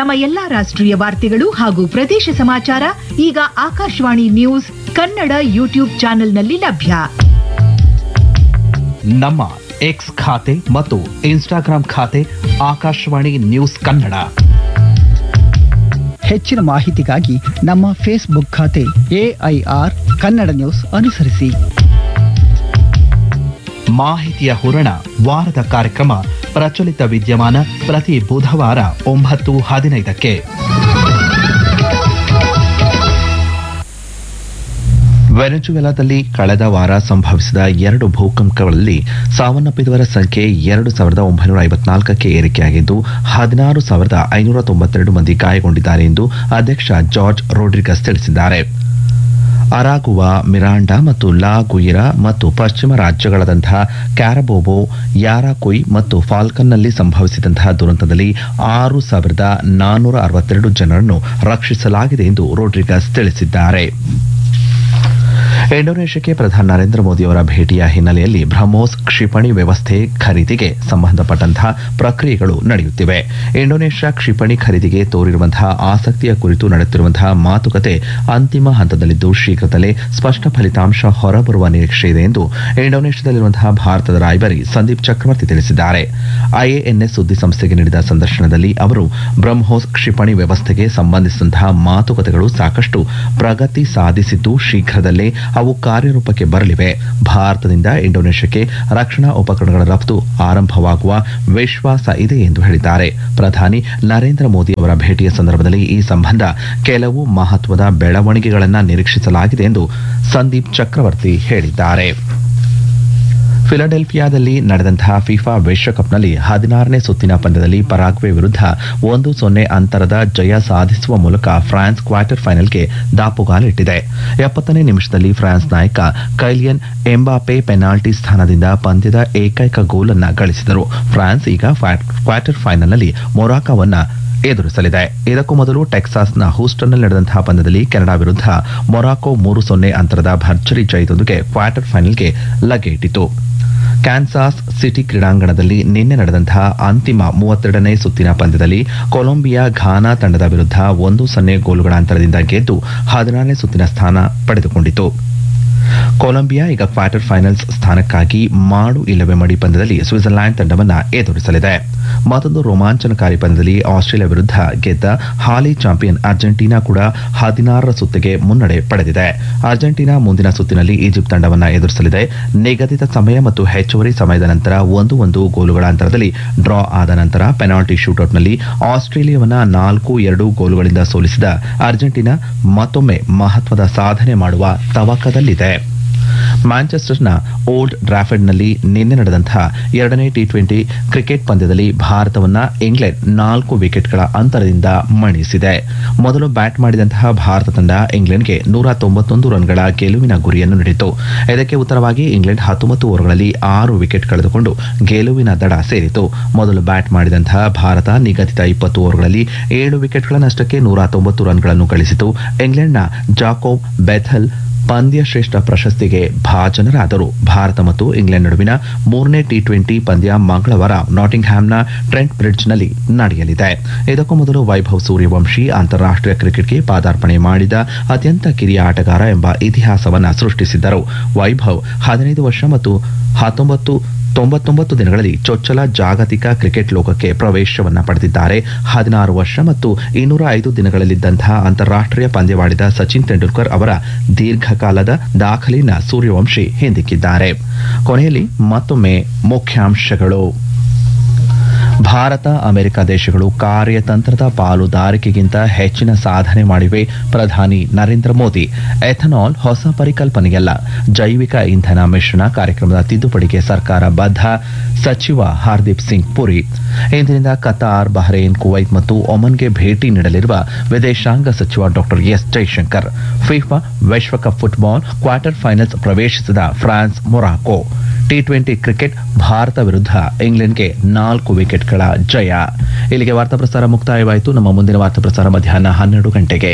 ನಮ್ಮ ಎಲ್ಲಾ ರಾಷ್ಟ್ರೀಯ ವಾರ್ತೆಗಳು ಹಾಗೂ ಪ್ರದೇಶ ಸಮಾಚಾರ ಈಗ ಆಕಾಶವಾಣಿ ನ್ಯೂಸ್ ಕನ್ನಡ ಯೂಟ್ಯೂಬ್ ಚಾನೆಲ್ನಲ್ಲಿ ಲಭ್ಯ ನಮ್ಮ ಎಕ್ಸ್ ಖಾತೆ ಮತ್ತು ಇನ್ಸ್ಟಾಗ್ರಾಂ ಖಾತೆ ಆಕಾಶವಾಣಿ ನ್ಯೂಸ್ ಕನ್ನಡ ಹೆಚ್ಚಿನ ಮಾಹಿತಿಗಾಗಿ ನಮ್ಮ ಫೇಸ್ಬುಕ್ ಖಾತೆ ಎಐಆರ್ ಕನ್ನಡ ನ್ಯೂಸ್ ಅನುಸರಿಸಿ ಮಾಹಿತಿಯ ಹೂರಣ ವಾರದ ಕಾರ್ಯಕ್ರಮ ಪ್ರಚಲಿತ ವಿದ್ಯಮಾನ ಪ್ರತಿ ಬುಧವಾರ ಒಂಬತ್ತು ಹದಿನೈದಕ್ಕೆ ವೆನೆಜುವೆಲಾದಲ್ಲಿ ಕಳೆದ ವಾರ ಸಂಭವಿಸಿದ ಎರಡು ಭೂಕಂಪಗಳಲ್ಲಿ ಸಾವನ್ನಪ್ಪಿದವರ ಸಂಖ್ಯೆ ಎರಡು ಸಾವಿರದ ಒಂಬೈನೂರ ಐವತ್ನಾಲ್ಕಕ್ಕೆ ಏರಿಕೆಯಾಗಿದ್ದು ಹದಿನಾರು ಸಾವಿರದ ಐನೂರ ತೊಂಬತ್ತೆರಡು ಮಂದಿ ಗಾಯಗೊಂಡಿದ್ದಾರೆ ಎಂದು ಅಧ್ಯಕ್ಷ ಜಾರ್ಜ್ ರೋಡ್ರಿಗಸ್ ತಿಳಿಸಿದ್ದಾರೆ ಅರಾಗುವಾ ಮಿರಾಂಡಾ ಮತ್ತು ಲಾ ಗುಯಿರಾ ಮತ್ತು ಪಶ್ಚಿಮ ರಾಜ್ಯಗಳಾದಂತಹ ಕ್ಯಾರಬೋಬೋ ಯಾರಾಕೊಯ್ ಮತ್ತು ಫಾಲ್ಕನ್ನಲ್ಲಿ ಸಂಭವಿಸಿದಂತಹ ದುರಂತದಲ್ಲಿ ಆರು ಸಾವಿರದ ನಾನ್ನೂರ ಅರವತ್ತೆರಡು ಜನರನ್ನು ರಕ್ಷಿಸಲಾಗಿದೆ ಎಂದು ರೋಡ್ರಿಗಸ್ ತಿಳಿಸಿದ್ದಾರೆ ಇಂಡೋನೇಷ್ಯಾಕ್ಕೆ ಪ್ರಧಾನಿ ನರೇಂದ್ರ ಮೋದಿ ಅವರ ಭೇಟಿಯ ಹಿನ್ನೆಲೆಯಲ್ಲಿ ಬ್ರಹ್ಮೋಸ್ ಕ್ಷಿಪಣಿ ವ್ಯವಸ್ಥೆ ಖರೀದಿಗೆ ಸಂಬಂಧಪಟ್ಟಂತಹ ಪ್ರಕ್ರಿಯೆಗಳು ನಡೆಯುತ್ತಿವೆ ಇಂಡೋನೇಷ್ಯಾ ಕ್ಷಿಪಣಿ ಖರೀದಿಗೆ ತೋರಿರುವಂತಹ ಆಸಕ್ತಿಯ ಕುರಿತು ನಡೆಯುತ್ತಿರುವಂತಹ ಮಾತುಕತೆ ಅಂತಿಮ ಹಂತದಲ್ಲಿದ್ದು ಶೀಘ್ರದಲ್ಲೇ ಸ್ಪಷ್ಟ ಫಲಿತಾಂಶ ಹೊರಬರುವ ನಿರೀಕ್ಷೆ ಇದೆ ಎಂದು ಇಂಡೋನೇಷ್ಯಾದಲ್ಲಿರುವಂತಹ ಭಾರತದ ರಾಯಭಾರಿ ಸಂದೀಪ್ ಚಕ್ರವರ್ತಿ ತಿಳಿಸಿದ್ದಾರೆ ಐಎಎನ್ಎಸ್ ಸುದ್ದಿ ಸಂಸ್ಥೆಗೆ ನೀಡಿದ ಸಂದರ್ಶನದಲ್ಲಿ ಅವರು ಬ್ರಹ್ಮೋಸ್ ಕ್ಷಿಪಣಿ ವ್ಯವಸ್ಥೆಗೆ ಸಂಬಂಧಿಸಿದಂತಹ ಮಾತುಕತೆಗಳು ಸಾಕಷ್ಟು ಪ್ರಗತಿ ಸಾಧಿಸಿದ್ದು ಶೀಘ್ರದಲ್ಲೇ ಅವು ಕಾರ್ಯರೂಪಕ್ಕೆ ಬರಲಿವೆ ಭಾರತದಿಂದ ಇಂಡೋನೇಷ್ಯಾಕ್ಕೆ ರಕ್ಷಣಾ ಉಪಕರಣಗಳ ರಫ್ತು ಆರಂಭವಾಗುವ ವಿಶ್ವಾಸ ಇದೆ ಎಂದು ಹೇಳಿದ್ದಾರೆ ಪ್ರಧಾನಿ ನರೇಂದ್ರ ಮೋದಿ ಅವರ ಭೇಟಿಯ ಸಂದರ್ಭದಲ್ಲಿ ಈ ಸಂಬಂಧ ಕೆಲವು ಮಹತ್ವದ ಬೆಳವಣಿಗೆಗಳನ್ನು ನಿರೀಕ್ಷಿಸಲಾಗಿದೆ ಎಂದು ಸಂದೀಪ್ ಚಕ್ರವರ್ತಿ ಹೇಳಿದ್ದಾರೆ ಫಿಲಡೆಲ್ಫಿಯಾದಲ್ಲಿ ನಡೆದಂತಹ ಫಿಫಾ ವಿಶ್ವಕಪ್ನಲ್ಲಿ ಹದಿನಾರನೇ ಸುತ್ತಿನ ಪಂದ್ಯದಲ್ಲಿ ಪರಾಗ್ವೆ ವಿರುದ್ಧ ಒಂದು ಸೊನ್ನೆ ಅಂತರದ ಜಯ ಸಾಧಿಸುವ ಮೂಲಕ ಫ್ರಾನ್ಸ್ ಕ್ವಾರ್ಟರ್ ಫೈನಲ್ಗೆ ದಾಪುಗಾಲಿಟ್ಟಿದೆ ಎಪ್ಪತ್ತನೇ ನಿಮಿಷದಲ್ಲಿ ಫ್ರಾನ್ಸ್ ನಾಯಕ ಕೈಲಿಯನ್ ಎಂಬಾಪೆ ಪೆನಾಲ್ಟಿ ಸ್ಥಾನದಿಂದ ಪಂದ್ಯದ ಏಕೈಕ ಗೋಲನ್ನು ಗಳಿಸಿದರು ಫ್ರಾನ್ಸ್ ಈಗ ಕ್ವಾರ್ಟರ್ ಫೈನಲ್ನಲ್ಲಿ ಮೊರಾಕೋವನ್ನ ಎದುರಿಸಲಿದೆ ಇದಕ್ಕೂ ಮೊದಲು ಟೆಕ್ಸಾಸ್ನ ಹೂಸ್ಟನ್ನಲ್ಲಿ ನಡೆದಂತಹ ಪಂದ್ಯದಲ್ಲಿ ಕೆನಡಾ ವಿರುದ್ಧ ಮೊರಾಕೊ ಮೂರು ಸೊನ್ನೆ ಅಂತರದ ಭರ್ಜರಿ ಜಯದೊಂದಿಗೆ ಕ್ವಾರ್ಟರ್ ಫೈನಲ್ಗೆ ಲಗ್ಗೆಯಿಟ್ಟಿತು ಕ್ಯಾನ್ಸಾಸ್ ಸಿಟಿ ಕ್ರೀಡಾಂಗಣದಲ್ಲಿ ನಿನ್ನೆ ನಡೆದಂತಹ ಅಂತಿಮ ಮೂವತ್ತೆರಡನೇ ಸುತ್ತಿನ ಪಂದ್ಯದಲ್ಲಿ ಕೊಲಂಬಿಯಾ ಘಾನಾ ತಂಡದ ವಿರುದ್ಧ ಒಂದು ಸೊನ್ನೆ ಗೋಲುಗಳ ಅಂತರದಿಂದ ಗೆದ್ದು ಹದಿನಾರನೇ ಸುತ್ತಿನ ಸ್ಥಾನ ಪಡೆದುಕೊಂಡಿತು ಕೊಲಂಬಿಯಾ ಈಗ ಕ್ವಾರ್ಟರ್ ಫೈನಲ್ಸ್ ಸ್ಥಾನಕ್ಕಾಗಿ ಮಾಡು ಇಲ್ಲವೇ ಮಡಿ ಪಂದ್ಯದಲ್ಲಿ ಸ್ವಿಟ್ಜರ್ಲ್ಯಾಂಡ್ ತಂಡವನ್ನು ಎದುರಿಸಲಿದೆ ಮತ್ತೊಂದು ರೋಮಾಂಚನಕಾರಿ ಪಂದ್ಯದಲ್ಲಿ ಆಸ್ಟ್ರೇಲಿಯಾ ವಿರುದ್ಧ ಗೆದ್ದ ಹಾಲಿ ಚಾಂಪಿಯನ್ ಅರ್ಜೆಂಟೀನಾ ಕೂಡ ಹದಿನಾರರ ಸುತ್ತಿಗೆ ಮುನ್ನಡೆ ಪಡೆದಿದೆ ಅರ್ಜೆಂಟೀನಾ ಮುಂದಿನ ಸುತ್ತಿನಲ್ಲಿ ಈಜಿಪ್ಟ್ ತಂಡವನ್ನು ಎದುರಿಸಲಿದೆ ನಿಗದಿತ ಸಮಯ ಮತ್ತು ಹೆಚ್ಚುವರಿ ಸಮಯದ ನಂತರ ಒಂದು ಒಂದು ಗೋಲುಗಳ ಅಂತರದಲ್ಲಿ ಡ್ರಾ ಆದ ನಂತರ ಪೆನಾಲ್ಟಿ ಶೂಟೌಟ್ನಲ್ಲಿ ಆಸ್ಟ್ರೇಲಿಯಾವನ್ನ ನಾಲ್ಕು ಎರಡು ಗೋಲುಗಳಿಂದ ಸೋಲಿಸಿದ ಅರ್ಜೆಂಟೀನಾ ಮತ್ತೊಮ್ಮೆ ಮಹತ್ವದ ಸಾಧನೆ ಮಾಡುವ ತವಕದಲ್ಲಿದೆ ಮ್ಯಾಂಚೆಸ್ಟರ್ನ ಓಲ್ಡ್ ಡ್ರಾಫರ್ಡ್ನಲ್ಲಿ ನಿನ್ನೆ ನಡೆದಂತಹ ಎರಡನೇ ಟಿ ಟ್ವೆಂಟಿ ಕ್ರಿಕೆಟ್ ಪಂದ್ಯದಲ್ಲಿ ಭಾರತವನ್ನ ಇಂಗ್ಲೆಂಡ್ ನಾಲ್ಕು ವಿಕೆಟ್ಗಳ ಅಂತರದಿಂದ ಮಣಿಸಿದೆ ಮೊದಲು ಬ್ಯಾಟ್ ಮಾಡಿದಂತಹ ಭಾರತ ತಂಡ ಇಂಗ್ಲೆಂಡ್ಗೆ ನೂರ ತೊಂಬತ್ತೊಂದು ರನ್ಗಳ ಗೆಲುವಿನ ಗುರಿಯನ್ನು ನೀಡಿತು ಇದಕ್ಕೆ ಉತ್ತರವಾಗಿ ಇಂಗ್ಲೆಂಡ್ ಹತ್ತೊಂಬತ್ತು ಓವರ್ಗಳಲ್ಲಿ ಆರು ವಿಕೆಟ್ ಕಳೆದುಕೊಂಡು ಗೆಲುವಿನ ದಡ ಸೇರಿತು ಮೊದಲು ಬ್ಯಾಟ್ ಮಾಡಿದಂತಹ ಭಾರತ ನಿಗದಿತ ಇಪ್ಪತ್ತು ಓವರ್ಗಳಲ್ಲಿ ಏಳು ವಿಕೆಟ್ಗಳ ನಷ್ಟಕ್ಕೆ ನೂರ ತೊಂಬತ್ತು ರನ್ಗಳನ್ನು ಗಳಿಸಿತು ಇಂಗ್ಲೆಂಡ್ನ ಜಾಕೋಬ್ ಬೆಥಲ್ ಪಂದ್ಯ ಶ್ರೇಷ್ಠ ಪ್ರಶಸ್ತಿಗೆ ಭಾಜನರಾದರು ಭಾರತ ಮತ್ತು ಇಂಗ್ಲೆಂಡ್ ನಡುವಿನ ಮೂರನೇ ಟಿ ಟ್ವೆಂಟಿ ಪಂದ್ಯ ಮಂಗಳವಾರ ನಾಟಿಂಗ್ ಹ್ಯಾಮ್ನ ಟ್ರೆಂಟ್ ಬ್ರಿಡ್ಜ್ನಲ್ಲಿ ನಡೆಯಲಿದೆ ಇದಕ್ಕೂ ಮೊದಲು ವೈಭವ್ ಸೂರ್ಯವಂಶಿ ಅಂತಾರಾಷ್ಟ್ರೀಯ ಕ್ರಿಕೆಟ್ಗೆ ಪಾದಾರ್ಪಣೆ ಮಾಡಿದ ಅತ್ಯಂತ ಕಿರಿಯ ಆಟಗಾರ ಎಂಬ ಇತಿಹಾಸವನ್ನು ಸೃಷ್ಟಿಸಿದ್ದರು ವೈಭವ್ ಹದಿನೈದು ವರ್ಷ ಮತ್ತು ಹತ್ತೊಂಬತ್ತು ತೊಂಬತ್ತೊಂಬತ್ತು ದಿನಗಳಲ್ಲಿ ಚೊಚ್ಚಲ ಜಾಗತಿಕ ಕ್ರಿಕೆಟ್ ಲೋಕಕ್ಕೆ ಪ್ರವೇಶವನ್ನ ಪಡೆದಿದ್ದಾರೆ ಹದಿನಾರು ವರ್ಷ ಮತ್ತು ಇನ್ನೂರ ಐದು ದಿನಗಳಲ್ಲಿದ್ದಂತಹ ಅಂತಾರಾಷ್ಟ್ರೀಯ ಪಂದ್ಯವಾಡಿದ ಸಚಿನ್ ತೆಂಡೂಲ್ಕರ್ ಅವರ ದೀರ್ಘಕಾಲದ ದಾಖಲೆಯನ್ನ ಸೂರ್ಯವಂಶಿ ಹಿಂದಿಕ್ಕಿದ್ದಾರೆ ಕೊನೆಯಲ್ಲಿ ಮತ್ತೊಮ್ಮೆ ಮುಖ್ಯಾಂಶಗಳು ಭಾರತ ಅಮೆರಿಕ ದೇಶಗಳು ಕಾರ್ಯತಂತ್ರದ ಪಾಲುದಾರಿಕೆಗಿಂತ ಹೆಚ್ಚಿನ ಸಾಧನೆ ಮಾಡಿವೆ ಪ್ರಧಾನಿ ನರೇಂದ್ರ ಮೋದಿ ಎಥನಾಲ್ ಹೊಸ ಪರಿಕಲ್ಪನೆಯಲ್ಲ ಜೈವಿಕ ಇಂಧನ ಮಿಶ್ರಣ ಕಾರ್ಯಕ್ರಮದ ತಿದ್ದುಪಡಿಗೆ ಸರ್ಕಾರ ಬದ್ಧ ಸಚಿವ ಹರ್ದೀಪ್ ಸಿಂಗ್ ಪುರಿ ಇಂದಿನಿಂದ ಕತಾರ್ ಬಹ್ರೇನ್ ಕುವೈತ್ ಮತ್ತು ಒಮನ್ಗೆ ಭೇಟಿ ನೀಡಲಿರುವ ವಿದೇಶಾಂಗ ಸಚಿವ ಡಾಕ್ಟರ್ ಎಸ್ ಜೈಶಂಕರ್ ಫಿಫಾ ವಿಶ್ವಕಪ್ ಫುಟ್ಬಾಲ್ ಕ್ವಾರ್ಟರ್ ಫೈನಲ್ಸ್ ಪ್ರವೇಶಿಸಿದ France Morocco T twenty cricket Bharat ವಿರುದ್ಧ ಇಂಗ್ಲೆಂಡ್ಗೆ ನಾಲ್ಕು ವಿಕೆಟ್ಗಳ ಜಯ ಇಲ್ಲಿಗೆ ವಾರ್ತಾ ಪ್ರಸಾರ ಮುಕ್ತಾಯವಾಯಿತು ನಮ್ಮ ಮುಂದಿನ ವಾರ್ತಾ ಪ್ರಸಾರ ಮಧ್ಯಾಹ್ನ ಹನ್ನೆರಡು ಗಂಟೆಗೆ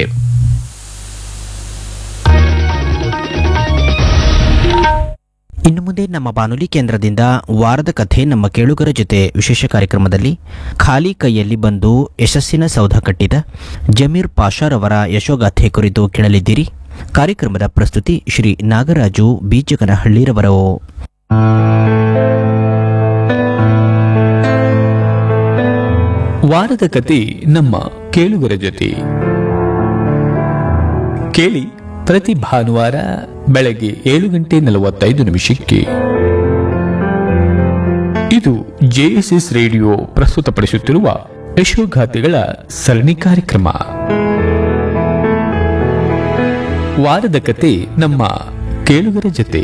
ಇನ್ನು ಮುಂದೆ ನಮ್ಮ ಬಾನುಲಿ ಕೇಂದ್ರದಿಂದ ವಾರದ ಕಥೆ ನಮ್ಮ ಕೇಳುಗರ ಜೊತೆ ವಿಶೇಷ ಕಾರ್ಯಕ್ರಮದಲ್ಲಿ ಖಾಲಿ ಕೈಯಲ್ಲಿ ಬಂದು ಯಶಸ್ಸಿನ ಸೌಧ ಕಟ್ಟಿದ ಜಮೀರ್ ಪಾಷಾರವರ ಯಶೋಗಾಥೆ ಕುರಿತು ಕೇಳಲಿದ್ದೀರಿ ಕಾರ್ಯಕ್ರಮದ ಪ್ರಸ್ತುತಿ ಶ್ರೀ ನಾಗರಾಜು ಬೀಜಗನಹಳ್ಳಿರವರು ವಾರದ ಕತೆ ನಮ್ಮ ಕೇಳುಗರ ಜೊತೆ ಕೇಳಿ ಪ್ರತಿ ಭಾನುವಾರ ಬೆಳಗ್ಗೆ ಏಳು ಗಂಟೆ ನಲವತ್ತೈದು ನಿಮಿಷಕ್ಕೆ ಇದು ಜೆಎಸ್ಎಸ್ ರೇಡಿಯೋ ಪ್ರಸ್ತುತಪಡಿಸುತ್ತಿರುವ ಯಶೋಗಾಥೆಗಳ ಸರಣಿ ಕಾರ್ಯಕ್ರಮ ವಾರದ ಕತೆ ನಮ್ಮ ಕೇಳುಗರ ಜೊತೆ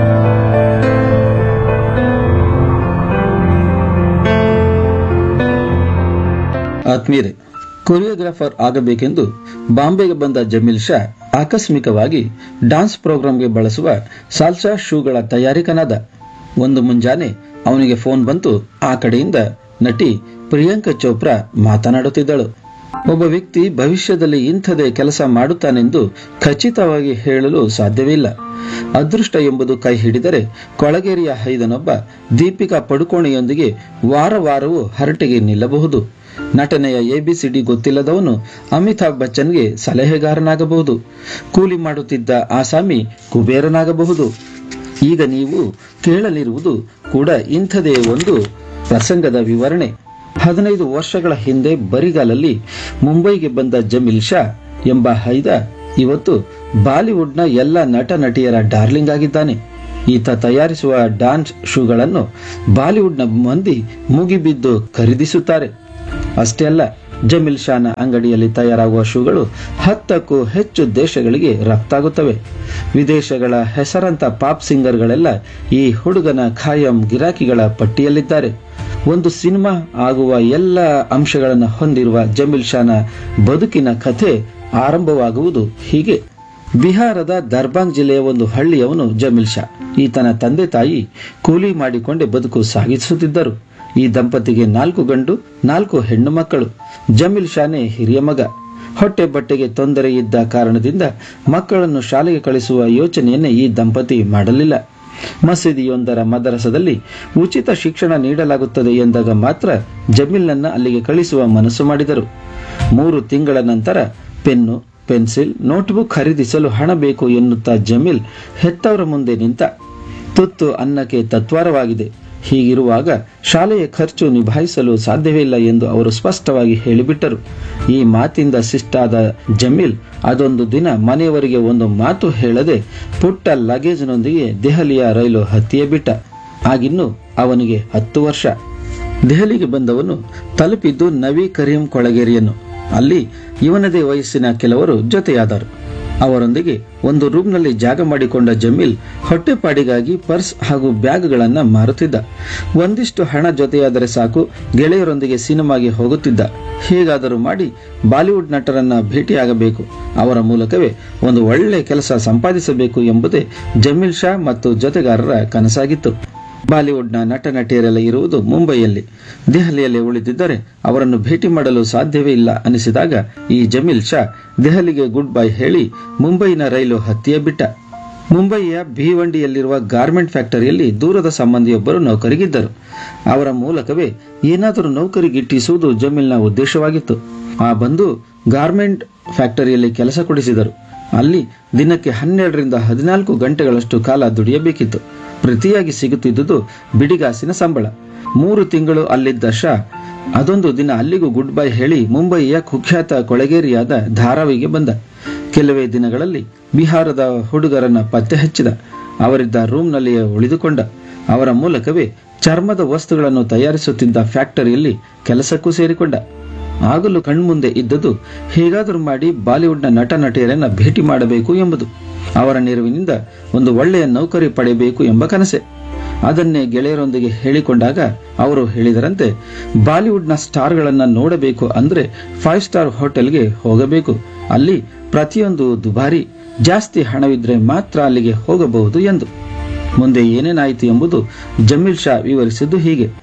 ಆತ್ಮೀಯರೇ ಕೊರಿಯೋಗ್ರಾಫರ್ ಆಗಬೇಕೆಂದು ಬಾಂಬೆಗೆ ಬಂದ ಜಮೀಲ್ ಶಾ ಆಕಸ್ಮಿಕವಾಗಿ ಡಾನ್ಸ್ ಪ್ರೋಗ್ರಾಂಗೆ ಬಳಸುವ ಸಾಲ್ಸಾ ಶೂಗಳ ತಯಾರಿಕನಾದ ಒಂದು ಮುಂಜಾನೆ ಅವನಿಗೆ ಫೋನ್ ಬಂತು ಆ ಕಡೆಯಿಂದ ನಟಿ ಪ್ರಿಯಾಂಕಾ ಚೋಪ್ರಾ ಮಾತನಾಡುತ್ತಿದ್ದಳು ಒಬ್ಬ ವ್ಯಕ್ತಿ ಭವಿಷ್ಯದಲ್ಲಿ ಇಂಥದೇ ಕೆಲಸ ಮಾಡುತ್ತಾನೆಂದು ಖಚಿತವಾಗಿ ಹೇಳಲು ಸಾಧ್ಯವಿಲ್ಲ ಅದೃಷ್ಟ ಎಂಬುದು ಕೈ ಹಿಡಿದರೆ ಕೊಳಗೇರಿಯ ಹೈದನೊಬ್ಬ ದೀಪಿಕಾ ಪಡುಕೋಣೆಯೊಂದಿಗೆ ವಾರ ವಾರವೂ ಹರಟೆಗೆ ನಿಲ್ಲಬಹುದು ನಟನೆಯ ಎಬಿಸಿಡಿ ಗೊತ್ತಿಲ್ಲದವನು ಅಮಿತಾಬ್ ಬಚ್ಚನ್ಗೆ ಸಲಹೆಗಾರನಾಗಬಹುದು ಕೂಲಿ ಮಾಡುತ್ತಿದ್ದ ಆಸಾಮಿ ಕುಬೇರನಾಗಬಹುದು ಈಗ ನೀವು ಕೇಳಲಿರುವುದು ಕೂಡ ಇಂಥದೇ ಒಂದು ಪ್ರಸಂಗದ ವಿವರಣೆ ಹದಿನೈದು ವರ್ಷಗಳ ಹಿಂದೆ ಬರಿಗಾಲಲ್ಲಿ ಮುಂಬೈಗೆ ಬಂದ ಜಮೀಲ್ ಶಾ ಎಂಬ ಹೈದ ಇವತ್ತು ಬಾಲಿವುಡ್ನ ಎಲ್ಲ ನಟ ನಟಿಯರ ಡಾರ್ಲಿಂಗ್ ಆಗಿದ್ದಾನೆ ಈತ ತಯಾರಿಸುವ ಡಾನ್ಸ್ ಶೂಗಳನ್ನು ಬಾಲಿವುಡ್ನ ಮಂದಿ ಮುಗಿಬಿದ್ದು ಖರೀದಿಸುತ್ತಾರೆ ಅಷ್ಟೇ ಅಲ್ಲ ಜಮೀಲ್ ಶಾನ ಅಂಗಡಿಯಲ್ಲಿ ತಯಾರಾಗುವ ಶೂಗಳು ಹತ್ತಕ್ಕೂ ಹೆಚ್ಚು ದೇಶಗಳಿಗೆ ರಫ್ತಾಗುತ್ತವೆ ವಿದೇಶಗಳ ಹೆಸರಂತ ಪಾಪ್ ಸಿಂಗರ್ಗಳೆಲ್ಲ ಈ ಹುಡುಗನ ಖಾಯಂ ಗಿರಾಕಿಗಳ ಪಟ್ಟಿಯಲ್ಲಿದ್ದಾರೆ ಒಂದು ಸಿನಿಮಾ ಆಗುವ ಎಲ್ಲ ಅಂಶಗಳನ್ನು ಹೊಂದಿರುವ ಜಮೀಲ್ ಶಾನ ಬದುಕಿನ ಕಥೆ ಆರಂಭವಾಗುವುದು ಹೀಗೆ ಬಿಹಾರದ ದರ್ಬಾಂಗ್ ಜಿಲ್ಲೆಯ ಒಂದು ಹಳ್ಳಿಯವನು ಜಮೀಲ್ ಶಾ ಈತನ ತಂದೆ ತಾಯಿ ಕೂಲಿ ಮಾಡಿಕೊಂಡೇ ಬದುಕು ಸಾಗಿಸುತ್ತಿದ್ದರು ಈ ದಂಪತಿಗೆ ನಾಲ್ಕು ಗಂಡು ನಾಲ್ಕು ಹೆಣ್ಣು ಮಕ್ಕಳು ಜಮೀಲ್ ಶಾನೆ ಹಿರಿಯ ಮಗ ಹೊಟ್ಟೆ ಬಟ್ಟೆಗೆ ತೊಂದರೆ ಇದ್ದ ಕಾರಣದಿಂದ ಮಕ್ಕಳನ್ನು ಶಾಲೆಗೆ ಕಳಿಸುವ ಯೋಚನೆಯನ್ನೇ ಈ ದಂಪತಿ ಮಾಡಲಿಲ್ಲ ಮಸೀದಿಯೊಂದರ ಮದರಸದಲ್ಲಿ ಉಚಿತ ಶಿಕ್ಷಣ ನೀಡಲಾಗುತ್ತದೆ ಎಂದಾಗ ಮಾತ್ರ ಜಮೀಲ್ನನ್ನ ಅಲ್ಲಿಗೆ ಕಳಿಸುವ ಮನಸ್ಸು ಮಾಡಿದರು ಮೂರು ತಿಂಗಳ ನಂತರ ಪೆನ್ನು ಪೆನ್ಸಿಲ್ ನೋಟ್ಬುಕ್ ಖರೀದಿಸಲು ಹಣ ಬೇಕು ಎನ್ನುತ್ತಾ ಜಮೀಲ್ ಹೆತ್ತವರ ಮುಂದೆ ನಿಂತ ತುತ್ತು ಅನ್ನಕ್ಕೆ ತತ್ವಾರವಾಗಿದೆ ಹೀಗಿರುವಾಗ ಶಾಲೆಯ ಖರ್ಚು ನಿಭಾಯಿಸಲು ಸಾಧ್ಯವಿಲ್ಲ ಎಂದು ಅವರು ಸ್ಪಷ್ಟವಾಗಿ ಹೇಳಿಬಿಟ್ಟರು ಈ ಮಾತಿಂದ ಶಿಷ್ಟಾದ ಜಮೀಲ್ ಅದೊಂದು ದಿನ ಮನೆಯವರಿಗೆ ಒಂದು ಮಾತು ಹೇಳದೆ ಪುಟ್ಟ ಲಗೇಜ್ನೊಂದಿಗೆ ದೆಹಲಿಯ ರೈಲು ಹತ್ತಿಯೇ ಬಿಟ್ಟ ಆಗಿನ್ನು ಅವನಿಗೆ ಹತ್ತು ವರ್ಷ ದೆಹಲಿಗೆ ಬಂದವನು ತಲುಪಿದ್ದು ನವಿ ಕರೀಂ ಕೊಳಗೇರಿಯನ್ನು ಅಲ್ಲಿ ಇವನದೇ ವಯಸ್ಸಿನ ಕೆಲವರು ಜೊತೆಯಾದರು ಅವರೊಂದಿಗೆ ಒಂದು ರೂಮ್ನಲ್ಲಿ ಜಾಗ ಮಾಡಿಕೊಂಡ ಜಮೀಲ್ ಹೊಟ್ಟೆಪಾಡಿಗಾಗಿ ಪರ್ಸ್ ಹಾಗೂ ಬ್ಯಾಗ್ಗಳನ್ನ ಮಾರುತ್ತಿದ್ದ ಒಂದಿಷ್ಟು ಹಣ ಜೊತೆಯಾದರೆ ಸಾಕು ಗೆಳೆಯರೊಂದಿಗೆ ಸಿನಿಮಾಗೆ ಹೋಗುತ್ತಿದ್ದ ಹೇಗಾದರೂ ಮಾಡಿ ಬಾಲಿವುಡ್ ನಟರನ್ನ ಭೇಟಿಯಾಗಬೇಕು ಅವರ ಮೂಲಕವೇ ಒಂದು ಒಳ್ಳೆ ಕೆಲಸ ಸಂಪಾದಿಸಬೇಕು ಎಂಬುದೇ ಜಮೀಲ್ ಶಾ ಮತ್ತು ಜೊತೆಗಾರರ ಕನಸಾಗಿತ್ತು ಬಾಲಿವುಡ್ನ ನಟ ನಟಿಯರೆಲ್ಲ ಇರುವುದು ಮುಂಬೈಯಲ್ಲಿ ದೆಹಲಿಯಲ್ಲಿ ಉಳಿದಿದ್ದರೆ ಅವರನ್ನು ಭೇಟಿ ಮಾಡಲು ಸಾಧ್ಯವೇ ಇಲ್ಲ ಅನಿಸಿದಾಗ ಈ ಜಮೀಲ್ ಶಾ ದೆಹಲಿಗೆ ಗುಡ್ ಬೈ ಹೇಳಿ ಮುಂಬೈನ ರೈಲು ಹತ್ತಿಯೇ ಬಿಟ್ಟ ಮುಂಬಯಿಯ ಭಿವಂಡಿಯಲ್ಲಿರುವ ಗಾರ್ಮೆಂಟ್ ಫ್ಯಾಕ್ಟರಿಯಲ್ಲಿ ದೂರದ ಸಂಬಂಧಿಯೊಬ್ಬರು ನೌಕರಿಗಿದ್ದರು ಅವರ ಮೂಲಕವೇ ಏನಾದರೂ ನೌಕರಿಗಿಟ್ಟಿಸುವುದು ಜಮೀಲ್ನ ಉದ್ದೇಶವಾಗಿತ್ತು ಆ ಬಂದು ಗಾರ್ಮೆಂಟ್ ಫ್ಯಾಕ್ಟರಿಯಲ್ಲಿ ಕೆಲಸ ಕೊಡಿಸಿದರು ಅಲ್ಲಿ ದಿನಕ್ಕೆ ಹನ್ನೆರಡರಿಂದ ಹದಿನಾಲ್ಕು ಗಂಟೆಗಳಷ್ಟು ಕಾಲ ದುಡಿಯಬೇಕಿತ್ತು ಪ್ರತಿಯಾಗಿ ಸಿಗುತ್ತಿದ್ದುದು ಬಿಡಿಗಾಸಿನ ಸಂಬಳ ಮೂರು ತಿಂಗಳು ಅಲ್ಲಿದ್ದ ಶಾ ಅದೊಂದು ದಿನ ಅಲ್ಲಿಗೂ ಗುಡ್ ಬೈ ಹೇಳಿ ಮುಂಬಯಿಯ ಕುಖ್ಯಾತ ಕೊಳಗೇರಿಯಾದ ಧಾರಾವಿಗೆ ಬಂದ ಕೆಲವೇ ದಿನಗಳಲ್ಲಿ ಬಿಹಾರದ ಹುಡುಗರನ್ನ ಪತ್ತೆ ಹಚ್ಚಿದ ಅವರಿದ್ದ ರೂಮ್ನಲ್ಲಿಯೇ ಉಳಿದುಕೊಂಡ ಅವರ ಮೂಲಕವೇ ಚರ್ಮದ ವಸ್ತುಗಳನ್ನು ತಯಾರಿಸುತ್ತಿದ್ದ ಫ್ಯಾಕ್ಟರಿಯಲ್ಲಿ ಕೆಲಸಕ್ಕೂ ಸೇರಿಕೊಂಡ ಆಗಲೂ ಕಣ್ಮುಂದೆ ಇದ್ದದ್ದು ಹೇಗಾದರೂ ಮಾಡಿ ಬಾಲಿವುಡ್ನ ನಟ ನಟಿಯರನ್ನ ಭೇಟಿ ಮಾಡಬೇಕು ಎಂಬುದು ಅವರ ನೆರವಿನಿಂದ ಒಂದು ಒಳ್ಳೆಯ ನೌಕರಿ ಪಡೆಯಬೇಕು ಎಂಬ ಕನಸೆ ಅದನ್ನೇ ಗೆಳೆಯರೊಂದಿಗೆ ಹೇಳಿಕೊಂಡಾಗ ಅವರು ಹೇಳಿದರಂತೆ ಬಾಲಿವುಡ್ನ ಸ್ಟಾರ್ಗಳನ್ನ ನೋಡಬೇಕು ಅಂದ್ರೆ ಫೈವ್ ಸ್ಟಾರ್ ಹೋಟೆಲ್ಗೆ ಹೋಗಬೇಕು ಅಲ್ಲಿ ಪ್ರತಿಯೊಂದು ದುಬಾರಿ ಜಾಸ್ತಿ ಹಣವಿದ್ರೆ ಮಾತ್ರ ಅಲ್ಲಿಗೆ ಹೋಗಬಹುದು ಎಂದು ಮುಂದೆ ಏನೇನಾಯಿತು ಎಂಬುದು ಜಮೀಲ್ ಶಾ ವಿವರಿಸಿದ್ದು ಹೀಗೆ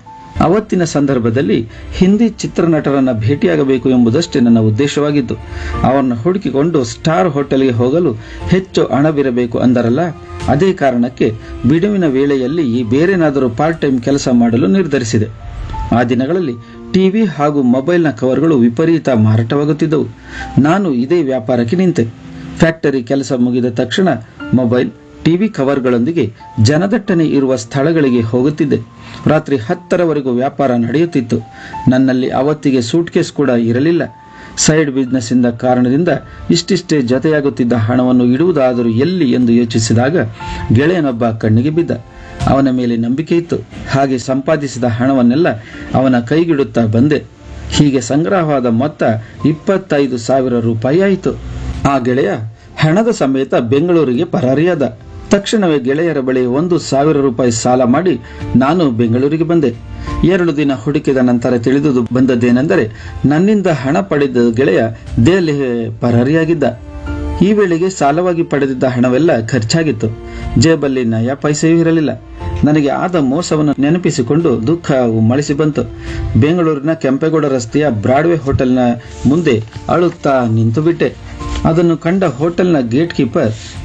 ಅವತ್ತಿನ ಸಂದರ್ಭದಲ್ಲಿ ಹಿಂದಿ ಚಿತ್ರನಟರನ್ನ ಭೇಟಿಯಾಗಬೇಕು ಎಂಬುದಷ್ಟೇ ನನ್ನ ಉದ್ದೇಶವಾಗಿತ್ತು ಅವರನ್ನು ಹುಡುಕಿಕೊಂಡು ಸ್ಟಾರ್ ಹೋಟೆಲ್ಗೆ ಹೋಗಲು ಹೆಚ್ಚು ಹಣವಿರಬೇಕು ಅಂದರಲ್ಲ ಅದೇ ಕಾರಣಕ್ಕೆ ಬಿಡುವಿನ ವೇಳೆಯಲ್ಲಿ ಬೇರೇನಾದರೂ ಪಾರ್ಟ್ ಟೈಮ್ ಕೆಲಸ ಮಾಡಲು ನಿರ್ಧರಿಸಿದೆ ಆ ದಿನಗಳಲ್ಲಿ ಟಿವಿ ಹಾಗೂ ಮೊಬೈಲ್ನ ಕವರ್ಗಳು ವಿಪರೀತ ಮಾರಾಟವಾಗುತ್ತಿದ್ದವು ನಾನು ಇದೇ ವ್ಯಾಪಾರಕ್ಕೆ ನಿಂತೆ ಫ್ಯಾಕ್ಟರಿ ಕೆಲಸ ಮುಗಿದ ತಕ್ಷಣ ಮೊಬೈಲ್ ಟಿವಿ ಕವರ್ಗಳೊಂದಿಗೆ ಜನದಟ್ಟಣೆ ಇರುವ ಸ್ಥಳಗಳಿಗೆ ಹೋಗುತ್ತಿದ್ದೆ ರಾತ್ರಿ ಹತ್ತರವರೆಗೂ ವ್ಯಾಪಾರ ನಡೆಯುತ್ತಿತ್ತು ನನ್ನಲ್ಲಿ ಅವತ್ತಿಗೆ ಸೂಟ್ಕೇಸ್ ಕೂಡ ಇರಲಿಲ್ಲ ಸೈಡ್ ಬಿಸ್ನೆಸ್ ಇಂದ ಕಾರಣದಿಂದ ಇಷ್ಟಿಷ್ಟೇ ಜೊತೆಯಾಗುತ್ತಿದ್ದ ಹಣವನ್ನು ಇಡುವುದಾದರೂ ಎಲ್ಲಿ ಎಂದು ಯೋಚಿಸಿದಾಗ ಗೆಳೆಯನೊಬ್ಬ ಕಣ್ಣಿಗೆ ಬಿದ್ದ ಅವನ ಮೇಲೆ ನಂಬಿಕೆ ಇತ್ತು ಹಾಗೆ ಸಂಪಾದಿಸಿದ ಹಣವನ್ನೆಲ್ಲ ಅವನ ಕೈಗಿಡುತ್ತಾ ಬಂದೆ ಹೀಗೆ ಸಂಗ್ರಹವಾದ ಮೊತ್ತ ಇಪ್ಪತ್ತೈದು ಸಾವಿರ ರೂಪಾಯಿ ಆಯಿತು ಆ ಗೆಳೆಯ ಹಣದ ಸಮೇತ ಬೆಂಗಳೂರಿಗೆ ಪರಾರಿಯಾದ ತಕ್ಷಣವೇ ಗೆಳೆಯರ ಬಳಿ ಒಂದು ಸಾವಿರ ರೂಪಾಯಿ ಸಾಲ ಮಾಡಿ ನಾನು ಬೆಂಗಳೂರಿಗೆ ಬಂದೆ ಎರಡು ದಿನ ಹುಡುಕಿದ ನಂತರ ತಿಳಿದುದು ಬಂದದ್ದೇನೆಂದರೆ ನನ್ನಿಂದ ಹಣ ಪಡೆದ ಗೆಳೆಯ ದೆಹಲಿ ಪರಾರಿಯಾಗಿದ್ದ ಈ ವೇಳೆಗೆ ಸಾಲವಾಗಿ ಪಡೆದಿದ್ದ ಹಣವೆಲ್ಲ ಖರ್ಚಾಗಿತ್ತು ಜೇಬಲ್ಲಿ ನಯ ಪೈಸೆಯೂ ಇರಲಿಲ್ಲ ನನಗೆ ಆದ ಮೋಸವನ್ನು ನೆನಪಿಸಿಕೊಂಡು ದುಃಖ ಮಳಿಸಿ ಬಂತು ಬೆಂಗಳೂರಿನ ಕೆಂಪೇಗೌಡ ರಸ್ತೆಯ ಬ್ರಾಡ್ವೆ ಹೋಟೆಲ್ನ ಮುಂದೆ ಅಳುತ್ತಾ ನಿಂತು ಬಿಟ್ಟೆ ಅದನ್ನು ಕಂಡ ಹೋಟೆಲ್ನ ಗೇಟ್ ಕೀಪರ್